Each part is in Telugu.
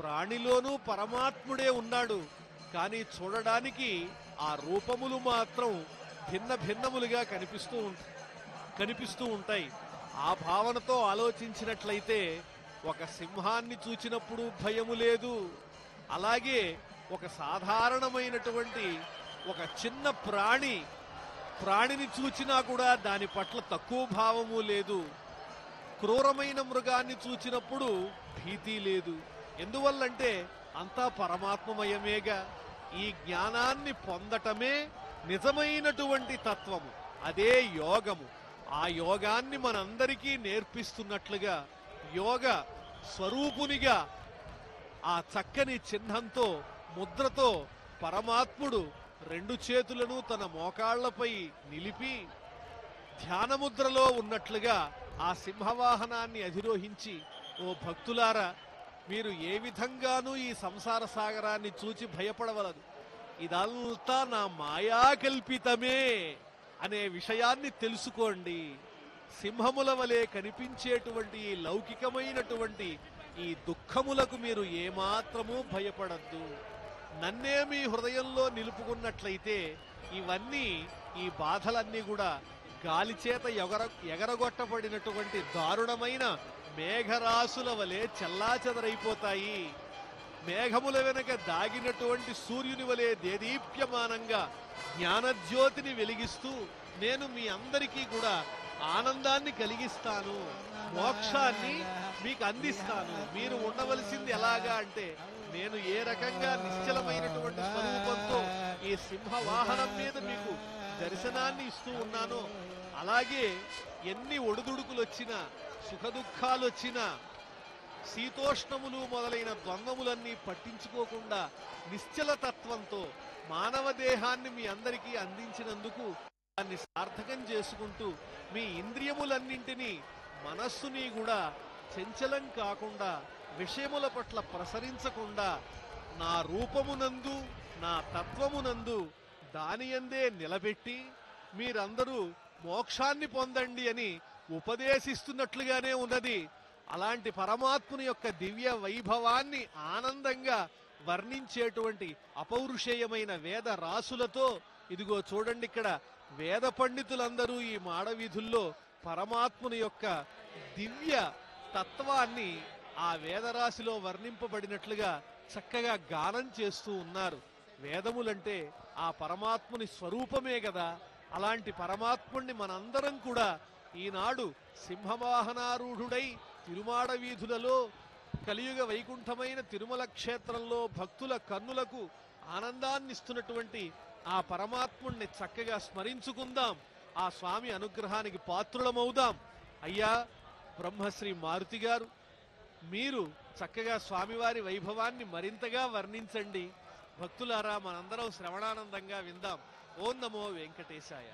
ప్రాణిలోనూ పరమాత్ముడే ఉన్నాడు కానీ చూడడానికి ఆ రూపములు మాత్రం భిన్న భిన్నములుగా కనిపిస్తూ ఉంటాయి కనిపిస్తూ ఉంటాయి ఆ భావనతో ఆలోచించినట్లయితే ఒక సింహాన్ని చూచినప్పుడు భయము లేదు అలాగే ఒక సాధారణమైనటువంటి ఒక చిన్న ప్రాణి ప్రాణిని చూచినా కూడా దాని పట్ల తక్కువ భావము లేదు క్రూరమైన మృగాన్ని చూచినప్పుడు భీతి లేదు ఎందువల్లంటే అంతా పరమాత్మమయమేగా ఈ జ్ఞానాన్ని పొందటమే నిజమైనటువంటి తత్వము అదే యోగము ఆ యోగాన్ని మనందరికీ నేర్పిస్తున్నట్లుగా యోగ స్వరూపునిగా ఆ చక్కని చిహ్నంతో ముద్రతో పరమాత్ముడు రెండు చేతులను తన మోకాళ్లపై నిలిపి ధ్యానముద్రలో ఉన్నట్లుగా ఆ సింహవాహనాన్ని అధిరోహించి ఓ భక్తులారా మీరు ఏ విధంగానూ ఈ సంసార సాగరాన్ని చూచి భయపడవలదు ఇదంతా నా మాయా కల్పితమే అనే విషయాన్ని తెలుసుకోండి సింహముల వలె కనిపించేటువంటి ఈ లౌకికమైనటువంటి ఈ దుఃఖములకు మీరు ఏమాత్రమూ భయపడద్దు నన్నే మీ హృదయంలో నిలుపుకున్నట్లయితే ఇవన్నీ ఈ బాధలన్నీ కూడా గాలి చేత ఎగర ఎగరగొట్టబడినటువంటి దారుణమైన మేఘరాశుల వలె చెల్లాచెదరైపోతాయి మేఘముల వెనక దాగినటువంటి సూర్యుని వలె దేదీప్యమానంగా జ్ఞానజ్యోతిని వెలిగిస్తూ నేను మీ అందరికీ కూడా ఆనందాన్ని కలిగిస్తాను మోక్షాన్ని మీకు అందిస్తాను మీరు ఉండవలసింది ఎలాగా అంటే నేను ఏ రకంగా నిశ్చలమైనటువంటి స్వరూపంతో ఈ సింహ వాహనం మీద మీకు దర్శనాన్ని ఇస్తూ ఉన్నానో అలాగే ఎన్ని ఒడిదుడుకులు వచ్చినా సుఖ దుఃఖాలు వచ్చినా శీతోష్ణములు మొదలైన ద్వంద్వములన్నీ పట్టించుకోకుండా నిశ్చల తత్వంతో మానవ దేహాన్ని మీ అందరికీ అందించినందుకు దాన్ని సార్థకం చేసుకుంటూ మీ ఇంద్రియములన్నింటినీ మనస్సుని కూడా చంచలం కాకుండా విషయముల పట్ల ప్రసరించకుండా నా రూపమునందు నా తత్వమునందు దానియందే నిలబెట్టి మీరందరూ మోక్షాన్ని పొందండి అని ఉపదేశిస్తున్నట్లుగానే ఉన్నది అలాంటి పరమాత్ముని యొక్క దివ్య వైభవాన్ని ఆనందంగా వర్ణించేటువంటి అపౌరుషేయమైన వేద రాసులతో ఇదిగో చూడండి ఇక్కడ వేద పండితులందరూ ఈ మాడవీధుల్లో పరమాత్ముని యొక్క దివ్య తత్వాన్ని ఆ వేదరాశిలో వర్ణింపబడినట్లుగా చక్కగా గానం చేస్తూ ఉన్నారు వేదములంటే ఆ పరమాత్ముని స్వరూపమే కదా అలాంటి పరమాత్ముణ్ణి మనందరం కూడా ఈనాడు సింహవాహనారూఢుడై తిరుమాడ వీధులలో కలియుగ వైకుంఠమైన తిరుమల క్షేత్రంలో భక్తుల కన్నులకు ఆనందాన్నిస్తున్నటువంటి ఆ పరమాత్ముణ్ణి చక్కగా స్మరించుకుందాం ఆ స్వామి అనుగ్రహానికి పాత్రులమవుదాం అయ్యా బ్రహ్మశ్రీ మారుతి గారు మీరు చక్కగా స్వామివారి వైభవాన్ని మరింతగా వర్ణించండి భక్తులారా మనందరం శ్రవణానందంగా విందాం ఓం నమో వెంకటేశాయ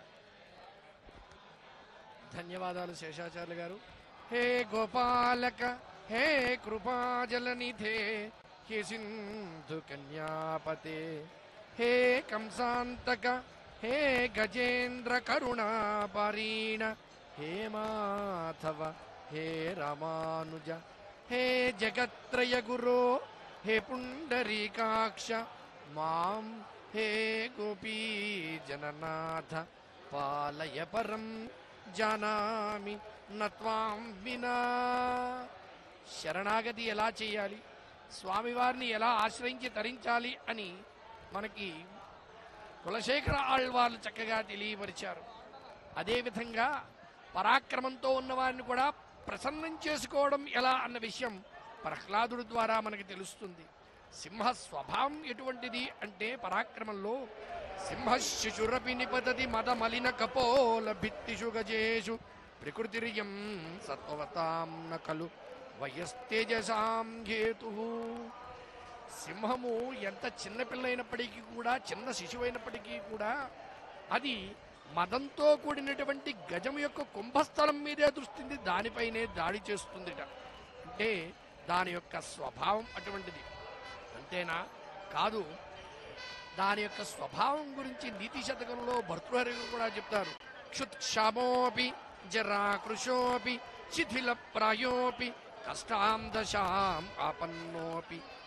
ధన్యవాదాలు శేషాచార్యులు గారు హే గోపాలక హే కృపాజలనిధే హే సింధు కన్యాపతే హే కంసాంతక హే గజేంద్ర కరుణాపరీణ హే మాధవ హే రామానుజ హే జగత్రయ గురో హే పుండరీకాక్ష మాం హే గోపీ జననాథ పాలయ పరం జానామి నత్వాం వినా శరణాగతి ఎలా చేయాలి స్వామివారిని ఎలా ఆశ్రయించి తరించాలి అని మనకి కులశేఖర ఆళ్వార్లు చక్కగా తెలియపరిచారు అదేవిధంగా పరాక్రమంతో ఉన్నవారిని కూడా ప్రసన్నం చేసుకోవడం ఎలా అన్న విషయం ప్రహ్లాదుడి ద్వారా మనకి తెలుస్తుంది సింహ స్వభావం ఎటువంటిది అంటే పరాక్రమంలో సింహ శిశురపి నిపతతి మద మలిన కపోల భిత్తిషు గజేషు ప్రకృతిరియం సత్వతాం నకలు వయస్తేజసాం హేతు సింహము ఎంత చిన్న పిల్లైనప్పటికీ కూడా చిన్న శిశువైనప్పటికీ కూడా అది మదంతో కూడినటువంటి గజం యొక్క కుంభస్థలం మీదే దృష్టింది దానిపైనే దాడి చేస్తుందిట అంటే దాని యొక్క స్వభావం అటువంటిది అంతేనా కాదు దాని యొక్క స్వభావం గురించి నీతి శతకంలో భర్తృహరి కూడా చెప్తారు క్షుత్క్షామోపి జరాకృశోపి శిథిల ప్రాయోపి కష్టాం దశాం ఆపన్నోపి